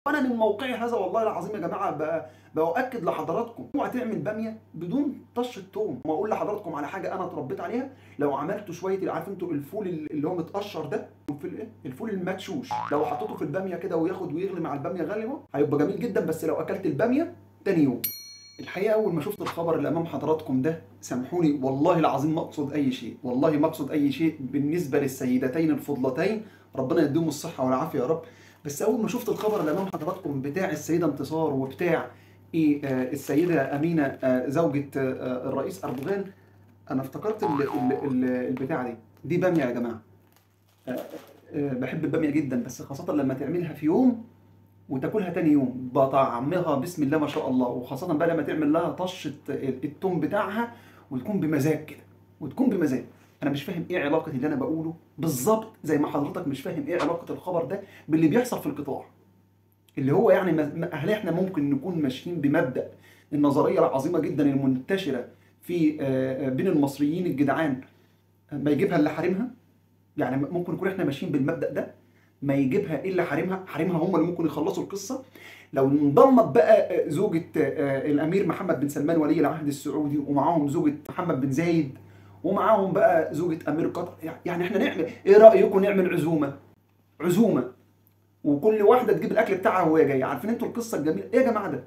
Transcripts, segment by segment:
وانا من موقعي هذا والله العظيم يا جماعه ب- باؤكد لحضراتكم اوعى تعمل باميه بدون طشه توم واقول لحضراتكم على حاجه انا اتربيت عليها لو عملتوا شويه عارف انتوا الفول اللي هو متقشر ده الفول ايه الفول المدشوش لو حطيته في الباميه كده وياخد ويغلي مع الباميه غلوه هيبقى جميل جدا بس لو اكلت الباميه تاني يوم الحقيقه اول ما شفت الخبر اللي امام حضراتكم ده سامحوني والله العظيم ما اقصد اي شيء والله ما اقصد اي شيء بالنسبه للسيدتين الفضلتين ربنا يديهم الصحه والعافيه يا رب بس اول ما شفت الخبر اللي امام حضراتكم بتاع السيده انتصار وبتاع إيه آه السيده امينه آه زوجة آه الرئيس اردوغان انا افتكرت ال ال ال البتاعه دي دي باميه يا جماعه آه آه بحب الباميه جدا بس خاصه لما تعملها في يوم وتاكلها تاني يوم بطعمها بسم الله ما شاء الله وخاصه بقى لما تعمل لها طشه التوم بتاعها وتكون بمزاج كده وتكون بمزاج انا مش فاهم ايه علاقه اللي انا بقوله بالظبط زي ما حضرتك مش فاهم ايه علاقه الخبر ده باللي بيحصل في القطاع اللي هو يعني ما- هل احنا ممكن نكون ماشيين بمبدا النظريه العظيمه جدا المنتشره في آه، آه، بين المصريين الجدعان ما يجيبها الا حارمها يعني ممكن نكون احنا ماشيين بالمبدا ده ما يجيبها الا حارمها حارمها هم اللي ممكن يخلصوا القصه لو انضمت بقى آه، زوجة آه، الأمير محمد بن سلمان ولي العهد السعودي ومعاهم زوجة محمد بن زايد ومعاهم بقى زوجة أمير قطر يعني احنا نعمل إيه رأيكم نعمل عزومة عزومة وكل واحدة تجيب الأكل بتاعها وهي جاية عارفين انتوا القصة الجميلة إيه يا جماعة ده؟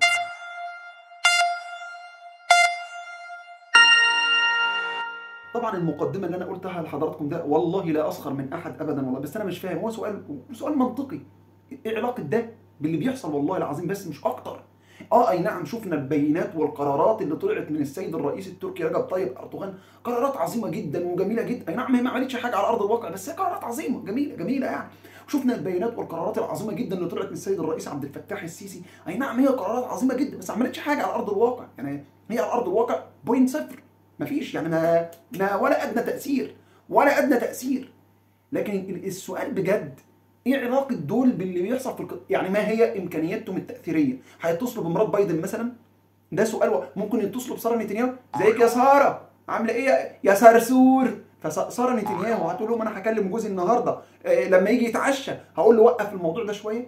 طبعا المقدمه اللي انا قلتها لحضراتكم ده والله لا اسخر من احد ابدا والله بس انا مش فاهم هو سؤال سؤال منطقي ايه علاقه ده باللي بيحصل والله العظيم بس مش اكتر اه اي نعم شفنا البينات والقرارات اللي طلعت من السيد الرئيس التركي رجب طيب اردوغان قرارات عظيمه جدا وجميله جدا اي نعم هي ما عملتش حاجه على ارض الواقع بس هي قرارات عظيمه جميله جميله يعني شفنا البيانات والقرارات العظيمه جدا اللي طلعت من السيد الرئيس عبد الفتاح السيسي اي نعم هي قرارات عظيمه جدا بس ما عملتش حاجه على ارض الواقع يعني هي على ارض الواقع بوينت صفر مفيش يعني ما, ما ولا ادنى تاثير ولا ادنى تاثير لكن ال- السؤال بجد ايه علاقه دول باللي بيحصل في الق... يعني ما هي امكانياتهم التاثيريه هيتصلوا بمرات بايدن مثلا ده سؤال و... ممكن يتصلوا بساره نتنياهو ازيك يا ساره عامله ايه يا- يا سرسور فساره نتنياهو هتقول لهم انا هكلم جوزي النهارده آه لما يجي يتعشى هقول له وقف الموضوع ده شويه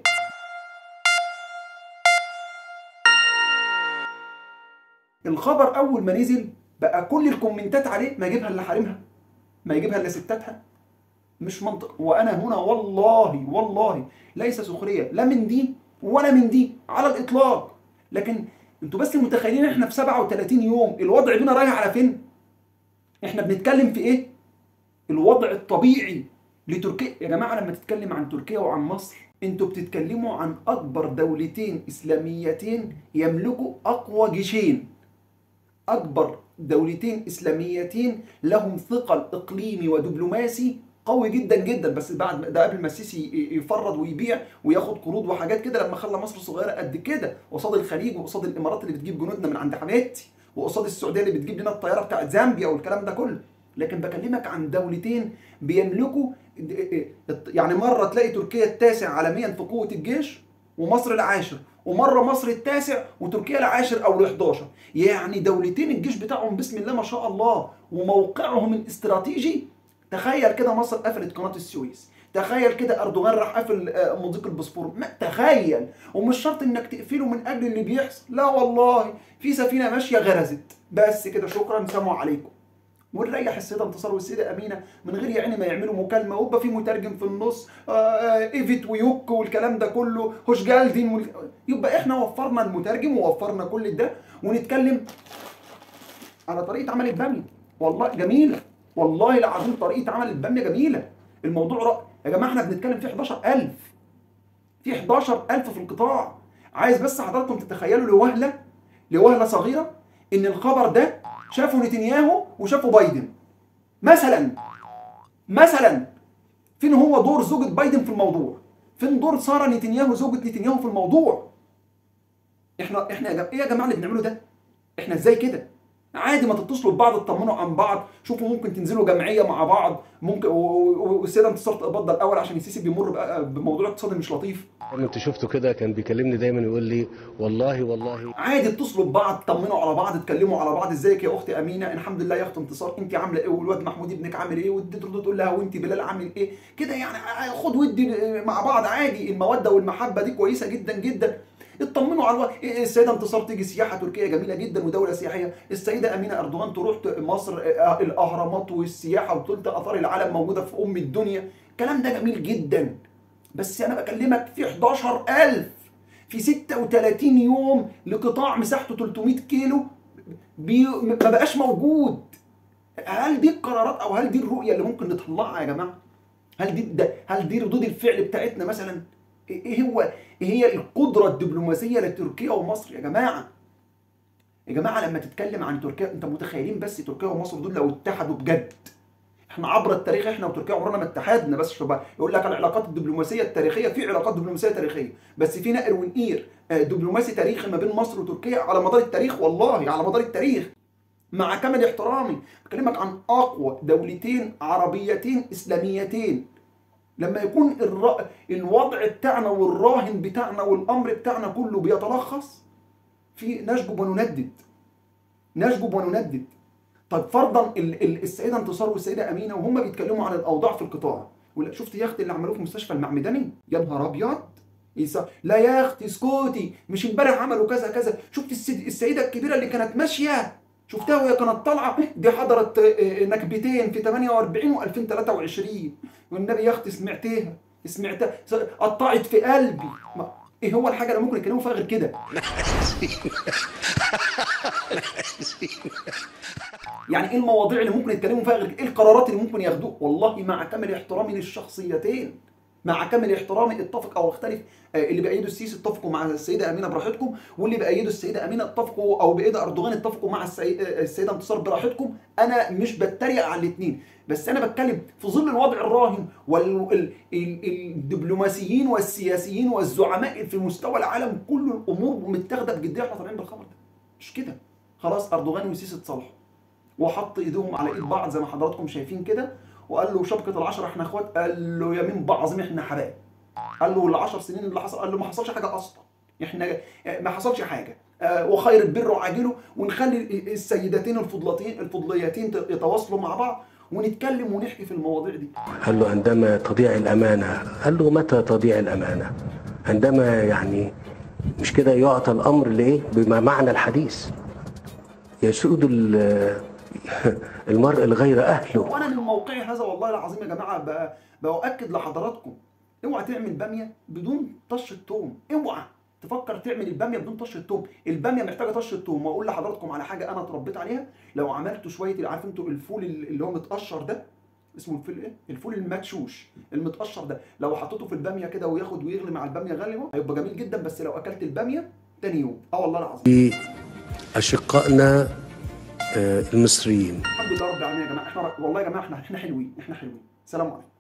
الخبر اول ما نزل بقى كل الكومنتات عليه ما يجيبها الا حارمها ما يجيبها الا ستاتها مش منطق وانا هنا والله والله ليس سخريه لا من دي ولا من دي على الاطلاق لكن انتوا بس متخيلين احنا في 37 يوم الوضع بينا رايح على فين احنا بنتكلم في ايه الوضع الطبيعي لتركيا يا جماعه لما تتكلم عن تركيا وعن مصر انتوا بتتكلموا عن اكبر دولتين اسلاميتين يملكوا اقوى جيشين اكبر دولتين اسلاميتين لهم ثقل اقليمي ودبلوماسي قوي جدا جدا بس بعد ده قبل ما السيسي ي- يفرض ويبيع وياخد قروض وحاجات كده لما خلى مصر صغيره قد كده قصاد الخليج وقصاد الامارات اللي بتجيب جنودنا من عند حماتي وقصاد السعوديه اللي بتجيب لنا الطياره بتاعت زامبيا والكلام ده كله لكن بكلمك عن دولتين بيملكوا يعني مره تلاقي تركيا التاسع عالميا في قوه الجيش ومصر العاشر ومره مصر التاسع وتركيا العاشر او ال11 يعني دولتين الجيش بتاعهم بسم الله ما شاء الله وموقعهم الاستراتيجي تخيل كده مصر قفلت قناه السويس تخيل كده اردوغان راح قافل آه، مضيق البوسفور ما تخيل ومش شرط انك تقفله من اجل اللي بيحصل لا والله في سفينه ماشيه غرزت بس كده شكرا سلام عليكم ونريح السيده انتصار والسيده امينه من غير يا عيني ما يعملوا مكالمه ويبقى في مترجم في النص آه، آه، ايفيت ويوك والكلام ده كله هوش جالدين وال... يبقى احنا وفرنا المترجم ووفرنا كل ده ونتكلم على طريقه عمل الباميه والله جميله والله العظيم طريقه عمل الباميه جميله الموضوع رأ... يا جماعه احنا بنتكلم في 11000 في 11000 في القطاع عايز بس حضراتكم تتخيلوا لوهله لوهله صغيره ان الخبر ده شافوا نتنياهو وشافوا بايدن مثلا مثلا فين هو دور زوجة بايدن في الموضوع فين دور سارة نتنياهو زوجة نتنياهو في الموضوع احنا احنا يا جماعة ايه يا جماعة اللي بنعمله ده احنا ازاي كده عادي ما تتصلوا ببعض تطمنوا عن بعض شوفوا ممكن تنزلوا جمعيه مع بعض ممكن و- و- والسيده انتصار تقبض الاول عشان السيسي بيمر بقى بموضوع اقتصادي مش لطيف لما انت شفته كده كان بيكلمني دايما يقول لي والله والله عادي اتصلوا ببعض طمنوا على بعض اتكلموا على بعض ازيك يا اختي امينه الحمد لله يا اخت انتصار انت عامله ايه والواد محمود ابنك عامل ايه ودي ترد تقول لها وانت بلال عامل ايه كده يعني خد ودي مع بعض عادي الموده والمحبه دي كويسه جدا جدا اطمنوا على الوقت السيده انتصار تيجي سياحه تركيا جميله جدا ودوله سياحيه السيده امينه اردوغان تروح مصر آه، الاهرامات والسياحه وثلث اثار العالم موجوده في ام الدنيا الكلام ده جميل جدا بس انا بكلمك في 11000 في 36 يوم لقطاع مساحته 300 كيلو بي ما بقاش موجود هل دي القرارات او هل دي الرؤيه اللي ممكن نطلعها يا جماعه هل دي ده هل دي ردود الفعل بتاعتنا مثلا ايه هو ايه هي القدره الدبلوماسيه لتركيا ومصر يا جماعه يا جماعه لما تتكلم عن تركيا انت متخيلين بس تركيا ومصر دول لو اتحدوا بجد احنا عبر التاريخ احنا وتركيا عمرنا ما اتحدنا بس شباب يقول لك العلاقات الدبلوماسيه التاريخيه في علاقات دبلوماسيه تاريخيه بس في نقر ونقير آه، دبلوماسي تاريخي ما بين مصر وتركيا على مدار التاريخ والله على مدار التاريخ مع كامل احترامي بكلمك عن اقوى دولتين عربيتين اسلاميتين لما يكون الر... الوضع بتاعنا والراهن بتاعنا والامر بتاعنا كله بيتلخص في نشجب ونندد نشجب وندد طب فرضا ال- ال- السيده انتصار والسيده امينه وهم بيتكلموا عن الاوضاع في القطاع ولا شفت يا اختي اللي عملوه في مستشفى المعمداني يا نهار ابيض يسا لا يا اختي اسكتي مش امبارح عملوا كذا كذا شفت السيد السيده الكبيره اللي كانت ماشيه شفتها وهي كانت طالعه دي حضرت آه، آه، نكبتين في 48 و2023 والنبي يا اختي سمعتيها سمعتها س- قطعت في قلبي ما ايه هو الحاجه اللي ممكن يتكلموا فيها غير كده يعني ايه المواضيع اللي ممكن يتكلموا فيها غير ايه القرارات اللي ممكن ياخدوها والله مع كامل احترامي للشخصيتين مع كامل احترامي اتفق او اختلف آه، اللي بأيدوا السيسي اتفقوا مع السيده امينه براحتكم واللي بأيدوا السيده امينه اتفقوا او بأيد اردوغان اتفقوا مع السي- آه، السيده انتصار براحتكم انا مش بتريق على الاثنين بس انا بتكلم في ظل الوضع الراهن والدبلوماسيين والسياسيين والزعماء في مستوى العالم كل الامور متاخده بجديه احنا طالعين بالخبر ده مش كده خلاص اردوغان والسيسي اتصالحوا وحط ايديهم على ايد بعض زي ما حضراتكم شايفين كده وقال له شبكه العشره احنا اخوات قال له يمين بعظم احنا حبايب قال له العشر سنين اللي حصل قال له ما حصلش حاجه اصلا احنا ما حصلش حاجه آه، وخير البر وعاجله ونخلي السيدتين الفضلتين الفضليتين يتواصلوا مع بعض ونتكلم ونحكي في المواضيع دي قال له عندما تضيع الأمانة قال له متى تضيع الأمانة عندما يعني مش كده يعطى الأمر لإيه بما معنى الحديث يسود ال- المرء الغير أهله وانا من موقعي هذا والله العظيم يا جماعه ب- باؤكد لحضراتكم اوعى تعمل باميه بدون طشه توم اوعى تفكر تعمل الباميه بدون طشه توم الباميه محتاجه طشه توم واقول لحضراتكم على حاجه انا اتربيت عليها لو عملتوا شويه عارف انتوا الفول اللي هو متقشر ده اسمه الفول ايه الفول المدشوش المتقشر ده لو حطيته في الباميه كده وياخد ويغلي مع الباميه غلوه هيبقى جميل جدا بس لو اكلت الباميه تاني يوم اه والله العظيم أشقائنا آه، المصريين الحمد لله رب العالمين يا جماعه احنا والله يا جماعه احنا احنا حلوين احنا حلوين سلام عليكم